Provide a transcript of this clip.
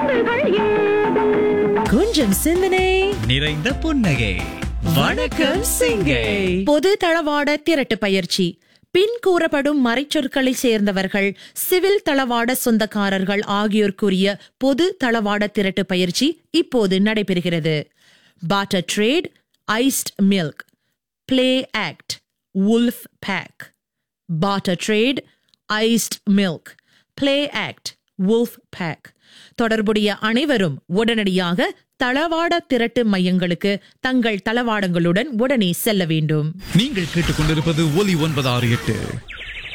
கொஞ்சம் சிந்தனை நிறைந்த புன்னகை வணக்கம் சிங்கை பொது தளவாட திரட்டு பயிற்சி பின் கூறப்படும் மறைச்சொற்களை சேர்ந்தவர்கள் சிவில் தளவாட சொந்தக்காரர்கள் ஆகியோர் கூறிய பொது தளவாட திரட்டு பயிற்சி இப்போது நடைபெறுகிறது potter trade iced milk play act wolf pack potter trade iced milk play act wolf pack தொடர்புடைய அனைவரும் உடனடியாக தளவாட திரட்டு மையங்களுக்கு தங்கள் தளவாடங்களுடன் உடனே செல்ல வேண்டும் நீங்கள் கேட்டுக்கொண்டிருப்பது ஒலி ஒன்பது ஆறு எட்டு